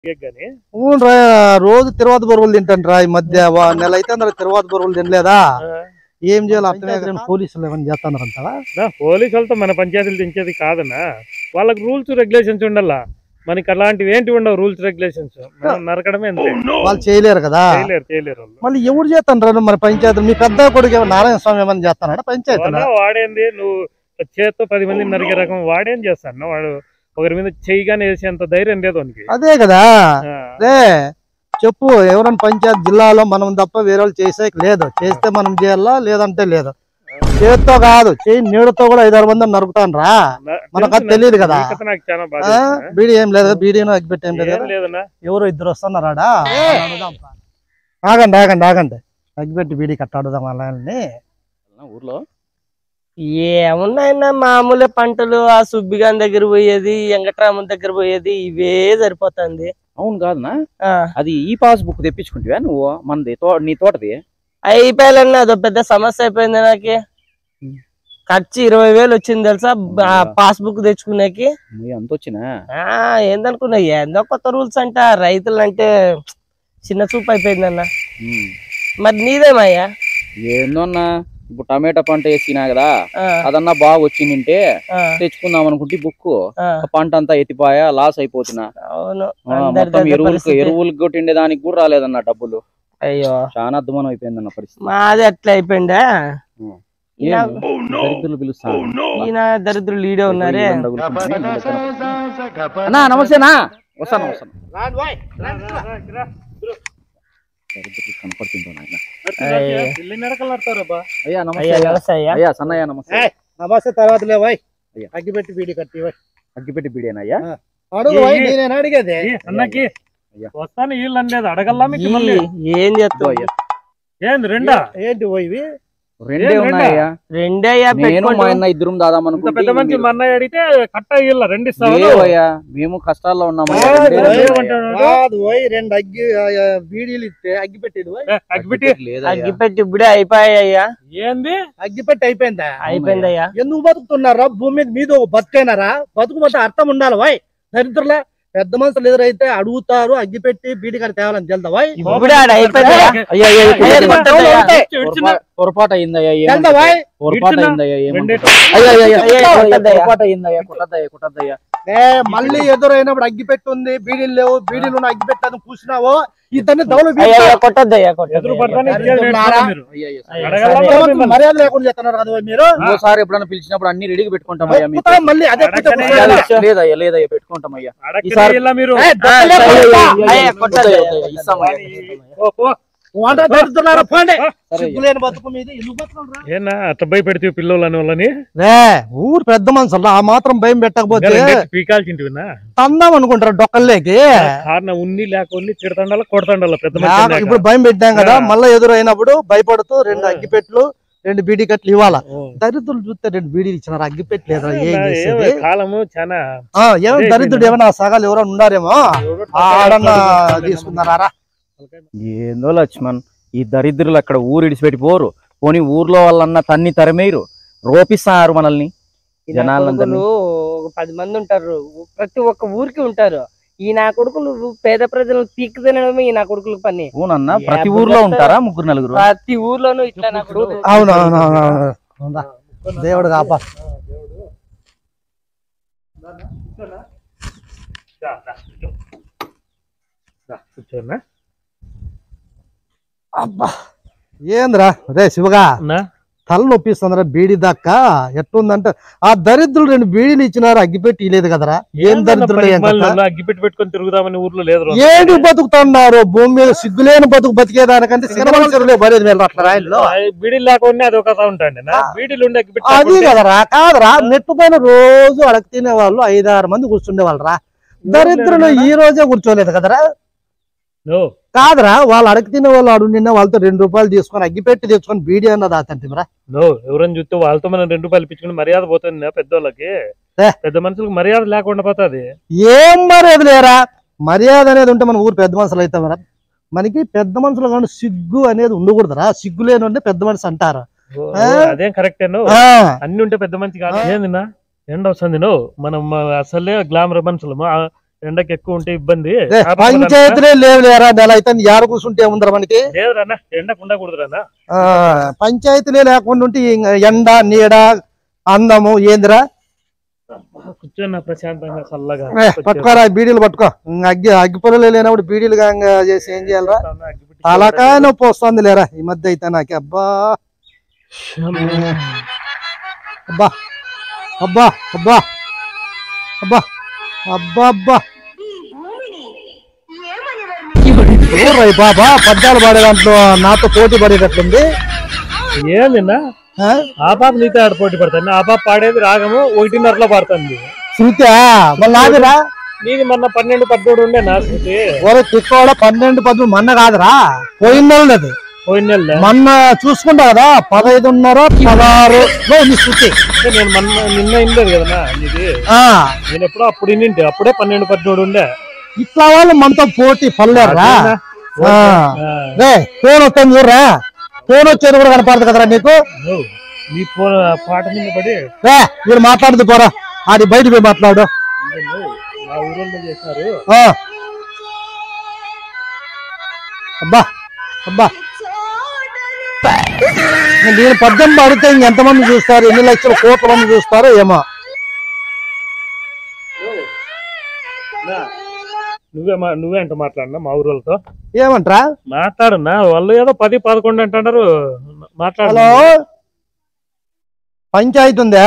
గాని అవునురా రోజు తిరువాత బరువులు తింటాను రా ఈ మధ్య వా- నెల అయితే అందరూ తిరువాత బరువులు తినలేదా ఏం చేయాలి అర్థమే కాదు. పోలీసులు ఏమైనా చేస్తున్నారు అంటావా నా పోలీసు వాళ్ళతో మన పంచాయతీలు తెంచేది కాదన్నా వాళ్ళకి రూల్స్ రెగ్యులేషన్స్ ఉండాలా మనకి అలాంటివి ఏంటి ఉండవు రూల్స్ రెగ్యులేషన్స్ మనం నరకడమే అంతే వాళ్ళు చేయలేరు కదా చేయలేరు చేయలేరు వాళ్ళు మళ్ళీ ఎవరు చేస్తాను మరి పంచాయతీ మీ పెద్ద కొడుకు ఏమైనా నారాయణ స్వామి ఏమైనా చేస్తాడా పంచాయతీ వాళ్ళ వాడేంది నువ్వు చేత్తో పది మంది నరికే రకం వాడేం చేస్తాను వాడు ఒకరి మీద చెయ్యిగానే వేసేంత ధైర్యం లేదు వానికి అదే కదా ఆ, అదే చెప్పు ఎవరైనా పంచాయత్ జిల్లాలో మనం తప్ప వేరే వాళ్ళు చేసే లేదు చేస్తే మనం చేయాలా లేదంటే లేదు చేత్తో కాదు చేయి నీడతో కూడా ఐదారు మంది నరుకుతాను రా నా- మనకు అది తెలుసు తెలియదు నా- కదా. ఈ కథ నాకు చాలా బాగా ఆ, తెలుసు. బీడీ ఏం లేదు బీడీను అగ్గిపెట్టి ఏం లేదు ఏం లేదన్నా ఎవరు ఇద్దరు వస్తున్నారాడా ఆగండి ఆగండి ఆగండి అగ్గిపెట్టి బీడీ కట్టాడుదాం అలాని ఊర్లో ఏమున్నాయన్నా మామూలు పంటలు ఆ సుబ్బిగాన్ దగ్గర పోయేది వెంకటరామన్ దగ్గర పోయేది ఇవే సరిపోతుంది అవును కాదనా ఆ, అది ఈ పాస్ బుక్ తెప్పించుకుంటావా నువ్వు మనది తో నీ తోటది అయిపోయాలన్నా అదో పెద్ద సమస్య అయిపోయింది నాకు ఖర్చు ఇరవై వేలు వచ్చింది తెలుసా పాస్బుక్ తెచ్చుకునేకి నువ్వు ఎంత వచ్చినా ఆ ఏందనుకున్నా ఏందో కొత్త రూల్స్ అంట రైతులు అంటే చిన్న చూపు అయిపోయిందన్న ఉమ్. మరి నీదేమయ్యా ఏందో అన్నా ఇప్పుడు టమాటా పంట వేసినా కదా ఆ, అదన్నా బాగా వచ్చిందంటే ఆ, తెచ్చుకుందాం అనుకుంటే బుక్ ఆ, పంట అంతా ఎత్తిపాయా లాస్ అయిపోతున్నా అవును ఆ, అందరి మొత్తం దగ్గర ఎరువులకు పరిస్థితి. ఎరువులకు కొట్టిండే దానికి కూడా రాలేదన్న డబ్బులు అయ్యో చాలా అద్భుతం అయిపోయిందన్న పరిస్థితి మాది అట్లా అయిపోయిందా ఉం. ఈయన- ఏం? దరిద్రులు పిలుస్తాను ఈయన దరిద్రులు ఈడే ఉన్నారే అన్నా నమస్తేనా వస్తాను వస్తాను దరిద్రులు కనపడుతుంటాను ఆయన అయ్యో. ఇల్లు నరకలు నడతారబ్బా అయ్యా నమస్తే అయ్యా అయ్యా. వ్యవసాయ అయ్యా సన్నయ్య నమస్తే నమస్తే తర్వాత లేవాయ్ అయ్యా. అగ్గిపెట్టి బీడీ కట్టి వై. అగ్గిపెట్టి బిడియనయ్యా అడుగు ఏ, వై, ఏ. నేనేనా అడిగేది ఏ, అన్నకి అయ్యా. వస్తాను వీళ్ళు అనేది అడగల్లా మీకు మళ్ళీ ఈ- ఏం ఇదో చేస్తావు అయ్యా ఏంది రెండా ఏంటి పోయి ఇవి? రెండే ఏం రెండా? ఉన్నాయ్యా రెండే అయ్యా నేను మా పెట్టుకోండి అన్న ఇద్దరం దాదాం ఇంత పెద్ద మంచి అనుకుంటే మా అన్నయ్య అడిగితే కట్ట ఇయ్యాల రెండు ఇస్తావు లేవయ్యా మేము కష్టాల్లో ఉన్నాము కాదు రెండే ఓయ్, ఉన్నాయ్యా. ఏమంటాడు? కాదు పోయి రెండు అగ్గి ఆ, ఆ, బీడీలు ఇస్తే అగ్గిపెట్టి పోయి. అగ్గిపెట్టి లేదయ్యా. అగ్గిపెట్టి ఇప్పుడే అయిపోయాయ్యా ఏంది అగ్గిపెట్టి అయిపోయిందా అయిపోయిందయ్యా ఎందుకు బతుకుతున్నారా భూమి మీద మీద ఒక బతికైనారా బతుకుపోతే అర్థం ఉండాలి వాయ్ దరిద్రులే పెద్ద మనుషులు ఎదురైతే అడుగుతారు అగ్గిపెట్టి బీడి కాడ తేవాలని తెలుదా వాయ్ ఇప్పుడే ఆడ అయిపోయిందయ్యా అయ్యా, అయ్యా, అయ్యా, అయ్యా, కొట్టద్దయ్యా. ఇడ్చినా? పొరపా- పొరపాటు అయిందయ్యా తెలుదా ఏమంటావు? వాయ్ పొరపాటు ఇడ్చినా? అయిందయ్యా ఏమంటావు? రెండే అయ్యా, అయ్యా, అయ్యా, అయ్యా, అయ్యా, కొట్టద్దయ్యా. పొరపాటు అయిందయ్యా కొట్టద్దయ్యా కొట్టద్దయ్యా ఏ మళ్ళీ ఎదురైనప్పుడు అగ్గిపెట్టి ఉంది బీడీలు లేవు బీడీలు ఉన్న అగ్గిపెట్టి అని కూర్చున్నావు ఇద్దరిని దౌలు అయ్యా అయ్యా, కొట్టద్దయ్యా ఎదురు కొట్టద్దయ్యా. పడతానే ఇచ్చేది దరిద్రులారా. నేర్చుకోవాలి మీరు అయ్యా, అయ్యా, అయ్యా, అడగల్లా సరే. మరి మర్యాద మిమ్మల్ని. మర్యాద లేకుండా చెప్తున్నారు కదా వాయ్ మీరు ఇంకోసారి ఎప్పుడైనా పిలిచినప్పుడు అన్ని రెడీగా పెట్టుకుంటామయ్యా మీకు ఎక్కుతాం మళ్ళీ అదే ఎక్కుతే అడగనే కూర్చోాలి. లేదు. లేదయ్యా లేదయ్యా పెట్టుకుంటామయ్యా అడగనే ఈసారి- ఇలా మీరు ఏ, దొక్కలే సరే, కొడతా. అయ్యా, కొట్టద్దయ్యా. ఇస్తామయ్యా ఓ, ఓ. వంట దరిద్రులారా, పోండి సరే అయ్యా. సిగ్గులేని బతుకు మీద ఎందుకు బతుకులరా? ఏనా అట్లా భయపెడితే పిల్లలు అని వాళ్ళని రే ఊరు పెద్ద మనుషులు ఆ మాత్రం భయం పెట్టకపోతే పీకాల్చింటివినా తందాం అనుకుంటారు డొక్కల్లోకి కారణం ఉన్ని లేక ఉన్ని తిడతండాల కొడతండాల పెద్ద నాకు మనిషి ఇప్పుడు భయం పెట్టాం కదా ఆ. మళ్ళీ ఎదురైనప్పుడు భయపడుతూ రెండు ఆ. అగ్గిపెట్లు రెండు బీడీ కట్లు ఇవ్వాలా ఓ. దరిద్రులు చూస్తే రెండు బీడీలు ఇచ్చినారు అగ్గిపెట్లు లేదా ఏం ఏమో, చేసేది కాలము చాలా ఆ, ఏం అదే దరిద్రుడు ఏమైనా ఆ సగాలు ఎవరైనా ఉన్నారేమో ఆడన్నా తీసుకున్నారా ఏందో లక్ష్మణ్ ఈ దరిద్రులు అక్కడ ఊరు ఇడిచిపెట్టిపోరు పోనీ ఊర్లో వాళ్ళన్నా తన్ని తరిమేరు రోపిస్తారు మనల్ని ఈ నా జనాలందరినీ. కొడుకులు ఒక పది మంది ఉంటారు ప్రతి ఒక్క ఊరికి ఉంటారు ఈ నా కొడుకులు పేద ప్రజలు పీక్ తినడమే ఈ నా కొడుకుల పని అవునన్నా ఏ ప్రతి అబ్బో ఊర్లో చెప్తా. ఉంటారా ముగ్గురు నలుగురు ప్రతి ఊర్లోనూ ఇట్లా నా కొడుకు అవును అవును అవును, అవును. ఉందా? దేవుడు కాపా కూర్చోన్నా అబ్బా ఏంద్రా రే శివగా తల నొప్పిస్తుందిరా బీడి దాకా ఎట్లుందంటే ఆ దరిద్రులు రెండు బీడీలు ఇచ్చినారు అగ్గిపెట్టి ఇలేదు కదరా ఏం దరిద్రులు ఏం కథ? అగ్గిపెట్టి పెట్టుకొని తిరుగుదామని ఊర్లో లేదు రోజు. ఏంటి బతుకుతున్నారు భూమి మీద సిగ్గులేని బతుకు బతికేదానికంటే సినిమా చెరువులే బరేది మీరు అట్లా రాయల్లో ఆ, బీడీలు లేకుండా అది ఒక ఉంటాండి నా బీడీలు ఉండి అగ్గిపెట్టి అది లేకుంటే కదరా కాదరా నెట్టు పైన రోజు అడగ తినే వాళ్ళు ఐదారు మంది కూర్చుండే వాళ్ళరా దరిద్రులు ఈ రోజే కూర్చోలేదు కదరా నో. కాదరా వాళ్ళు అడగ తినే వాళ్ళు అడుగు నిన్న వాళ్ళతో రెండు రూపాయలు తీసుకొని అగ్గిపెట్టి తెచ్చుకొని బీడీ అన్నది అతంటిరా నో ఎవరైనా చూస్తే వాళ్ళతో మనం రెండు రూపాయలు ఇప్పించుకుని మర్యాద పోతుంది నా పెద్దోళ్ళకి ఏ. పెద్ద మనుషులకు మర్యాద లేకుండా పోతుంది ఏం మర్యాద లేరా మర్యాద అనేది ఉంటే మన ఊరు పెద్ద మనుషులు అయితే మరి మనకి పెద్ద మనుషులు కానీ సిగ్గు అనేది ఉండకూడదురా సిగ్గు లేని పెద్ద మనిషి అంటారు ఆ? అదేం కరెక్టే నో ఆ, అన్ని ఉంటే పెద్ద మంచి కాదు ఏందినా ఎండ వస్తుంది నో మనం ఆ, అసలే గ్లామర్ మనుషులము ఆ, ఎండకి ఎక్కువ ఉంటే ఇబ్బంది రే, ఆపద పంచాయతీలే లేవు లేరా నెల అయితే యాడ కూర్చుంటే ఏముందరా మనకి లేదురన్నా ఎండకు ఉండకూడదురన్నా ఆ, పంచాయతీలే లేకుండా ఉంటే ఇంక ఎండ నీడ అందము ఏందిరా కూర్చొని ప్రశాంతంగా చల్లగా ఏ, పట్టుకోరా బీడీలు పట్టుకో ఇంక అగ్గి అగ్గి పొలలు లేనప్పుడు బీడీలు కాంగా చేసి ఏం చేయాలరా తలకాయ నొప్పి వస్తుంది లేరా ఈ మధ్య అయితే నాకు అబ్బా అబ్బా అబ్బా అబ్బా అబ్బా అబ్బా అబ్బా ఊర్రాయి బాబా పద్యాలు పాడే దాంట్లో నాతో పోటీ పడేటట్లుంది ఏందిన్నా ఆ? ఆ పాప నీతో ఆడ పోటీ పడతాను ఆ పాప పాడేది రాగము ఒకటిన్నరలో పాడుతుంది శృతి మళ్ళీ ఆదిరా నీది మొన్న పన్నెండు పద్దెడు ఉండే నా శృతి ఒరే తిక్కోడ పన్నెండు పదమూడు మొన్న కాదురా పోయిన అది పోయిన నెల మొన్న చూసుకుంటా కదా పదహైదున్నర పదహారు లో ఉంది శృతి నేను మొన్న నిన్న ఇండేది కదా నీది ఆ నేను ఎప్పుడో అప్పుడు ఇన్నింటి అప్పుడే పన్నెండు పద్దెడు ఉండే ఇట్లా వాళ్ళు మనతో పోటీ పడలేరురా అదేనా? ఆ. ఆ, రే ఫోన్ వస్తుంది చూడరా ఫోన్ వచ్చేది కూడా కనపడదు కదరా నీకు నువ్వు నీ ఫోన్ ఆ పాట మీద పడి రే మీరు మాట్లాడదు పోరా ఆడి బయట పోయి మాట్లాడు నువ్వు మా ఊరోళ్ళు చేశారు ఆ. అబ్బా అబ్బా నేను పద్యం పాడితే ఇంకెంతమంది చూస్తారు ఎన్ని లక్షల కోట్ల మంది చూస్తారో ఏమో నువ్వే మా నువ్వే అంట మాట్లాడినా మా ఊరోళ్ళతో ఏమంటారా మాట్లాడున్నా వాళ్ళు ఏదో పది పదకొండు అంటున్నారు మాట్లాడు హలో పంచాయతీ ఉందా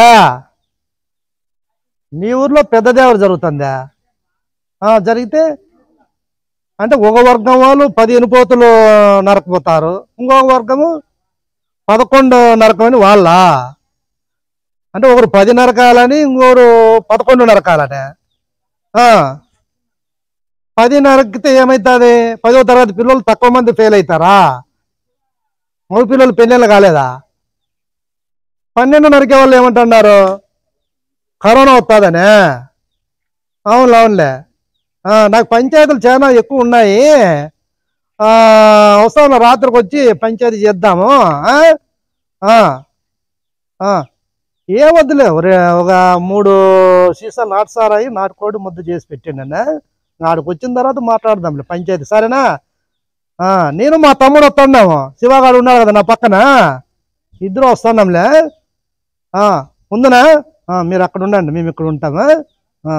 నీ ఊర్లో పెద్ద దేవర జరుగుతుందా ఆ, జరిగితే అంటే ఒక వర్గం వాళ్ళు పది ఎనుపోతులు నరకపోతారు ఇంకొక వర్గము పదకొండు నరకమని వాళ్ళ అంటే ఒకరు పది నరకాలని ఇంకొకరు పదకొండు నరకాలనే ఆ. పది నరకితే ఏమవుతుంది పదో తరగతి పిల్లలు తక్కువ మంది ఫెయిల్ అవుతారా మగ పిల్లలు పెళ్ళిళ్ళు కాలేదా పన్నెండు నరికే వాళ్ళు ఏమంటున్నారు కరోనా వస్తుందనే అవునులే అవునులే ఆ, నాకు పంచాయతీలు చాలా ఎక్కువ ఉన్నాయి ఆ, వస్తాను రాత్రికి వచ్చి పంచాయతీ చేద్దాము ఆ? ఆ, ఆ. ఏ వద్దులే ఒరే ఒక మూడు సీసాలు నాటుసారాయి నాటుకోడి ముద్ద చేసి పెట్టిండనే ఆడికి వచ్చిన తర్వాత మాట్లాడదాంలే పంచాయతీ సరేనా ఆ, నేను మా తమ్ముడు వస్తున్నాము శివగాడు ఉన్నాడు కదా నా పక్కన ఇద్దరు వస్తున్నాంలే ఆ, ఉందనా ఆ, మీరు అక్కడ ఉండండి మేము ఇక్కడ ఉంటాము ఆ.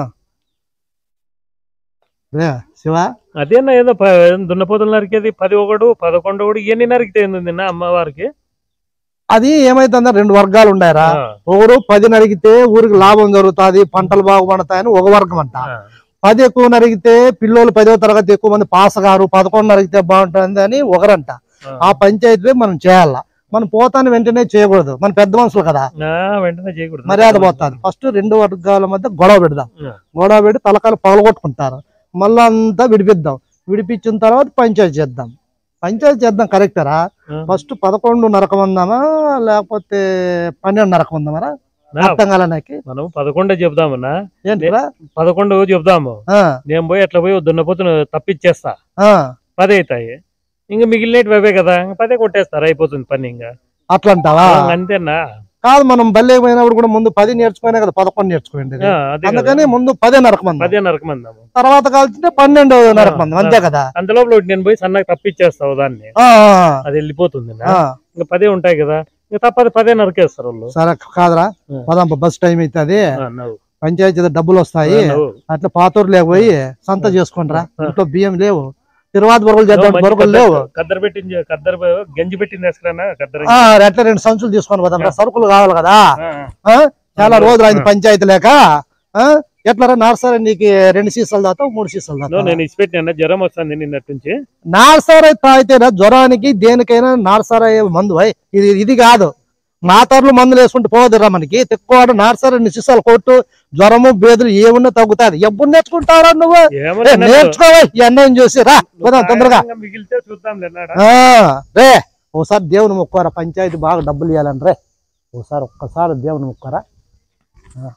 రే శివ అదేనా ఏదో ప- దున్నపోతులు నరికేది పది ఒకడు పదకొండు ఒకడు ఎన్ని నరికితే ఏంది నిన్న అమ్మవారికి అది ఏమైతుందా రెండు వర్గాలు ఉన్నాయరా ఆ, ఒకరు పది నరిగితే ఊరికి లాభం జరుగుతుంది పంటలు బాగుపడతాయని ఒక వర్గం అంట ఆ, పది ఎక్కువ నరిగితే పిల్లలు పదో తరగతి ఎక్కువ మంది పాస్ గారు పదకొండు నరిగితే బాగుంటుంది అని ఒకరంట ఆ. ఆ పంచాయతీ మనం చేయాల మనం పోతాను వెంటనే చేయకూడదు మన పెద్ద మనుషులు కదా ఆ, వెంటనే చేయకూడదు మర్యాద పోతుంది ఫస్ట్ రెండు వర్గాల మధ్య గొడవ పెడదాం ఆ. గొడవ పెట్టి తలకాయలు పగలగొట్టుకుంటారు మళ్ళా అంతా విడిపిద్దాం విడిపించిన తర్వాత పంచాయతీ చేద్దాం పంచాయతీ చేద్దాం కరెక్టరా ఆ. ఫస్ట్ పదకొండు నరకమందామా లేకపోతే పన్నెండు నరకమందామరా నా, అర్థం కాలే నాకు మనం పదకొండే చెప్దామన్నా ఏంట్రా పదకొండు చెప్దాము ఆ, నేను పోయి అట్లా పోయి ఓ దున్నపోతును తప్పిచ్చేస్తా ఆ, పది అవుతాయి ఇంకా మిగిలినవి అవే కదా ఇంకా పదే కొట్టేస్తారు అయిపోతుంది పని ఇంకా అట్లా అంటావా ఇంకా అంతేనా కాదు మనం బల్లే పోయినప్పుడు కూడా ముందు పది నేర్చుకునే కదా పదకొండు నేర్చుకోండి ఆ, అదే కదా. అందుకని ముందు పదే నరకమంది పదే నరకమందాము తర్వాత కాల్చింటే పన్నెండు నరకమంది అంతే కదా అంతలోపల ఒకటి నేను పోయి సన్నగా తప్పిచ్చేస్తావు దాన్ని ఆ, అది వెళ్ళిపోతుంది నా. ఆ, ఇంకా పదే ఉంటాయి కదా ఇంకా తప్పదు పదే నరికేస్తారు వాళ్ళు సరే కాదురా ఆ. పదాం బస్ టైం అవుతుంది ఆ, నవ్వు. పంచాయతీ డబ్బులు వస్తాయి ఆ, నవ్వు. అట్లా పాతూరు లేకపోయి సంత చేసుకుంటారా ఆ. ఇంట్లో బియ్యం లేవు తిరువాత బొరుగులు చేద్దాం మంచి బొరుగులు కద్దరు- లేవు కద్దరు పెట్టింది కద్దరు గంజి పెట్టింది వేసుకురానా కద్దరు ఆ, అట్లా రెండు సంచులు తీసుకొని పోదాం రా, సరుకులు కావాలి కదా ఆ, ఆ? చాలా ఆ. రోజులు అయింది పంచాయతీ లేక ఆ? ఎట్లా నార్సరీ నీకు రెండు సీసాలు దాతావు మూడు సీసాలు నో, దాతావు నేను ఇచ్చిపెట్టిన జ్వరం వస్తుంది నిన్నటి నుంచి నార్సరీ తాగితేనా జ్వరానికి దేనికైనా నార్సరీ మందు అయ్. ఇది ఇది కాదు నాతర్లు మందులు వేసుకుంటూ పోదురా మనకి తిక్కువాడు నార్సరీ రెండు సీసాలు కొట్టు జ్వరము బేదులు ఏమున్నా తగ్గుతాది ఎప్పుడు నేర్చుకుంటారా నువ్వు ఏమో ఏ, నిన్న నేర్చుకోవా ఈ అన్నం చూసి రా పోదాం తొందరగా సాయంత్రం మిగిలితే చూద్దాం లేనాడా ఆ, రే ఓసారి దేవుని మొక్కోరా పంచాయతీ బాగా డబ్బులు ఇవ్వాలని రే ఓసారి ఒక్కసారి దేవుని మొక్కోరా ఆ.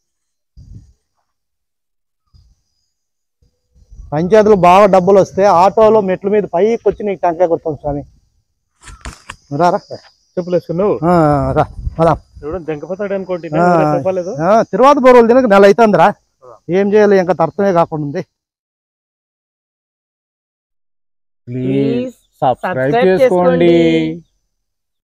పంచాయతీలో బాగా డబ్బులు వస్తే ఆటోలో మెట్ల మీద పైకి వచ్చి నీకు టంకాయ కొడతాం స్వామి రా రా చెప్పులు వేసుకున్నావు ఆ, రా పోదాం. చూడండి దెంకపోతాడు అనుకోండి ఆ. చెప్పలేదు ఆ, తిరువాత బోరులు తినక నెల అవుతుందిరా ఏం చేయాలి ఇంకా అర్థమే కాకుండా ఉంది ప్లీజ్ ప్లీజ్ సబ్స్క్రైబ్ సబ్స్క్రైబ్ చేసుకోండి చేసుకోండి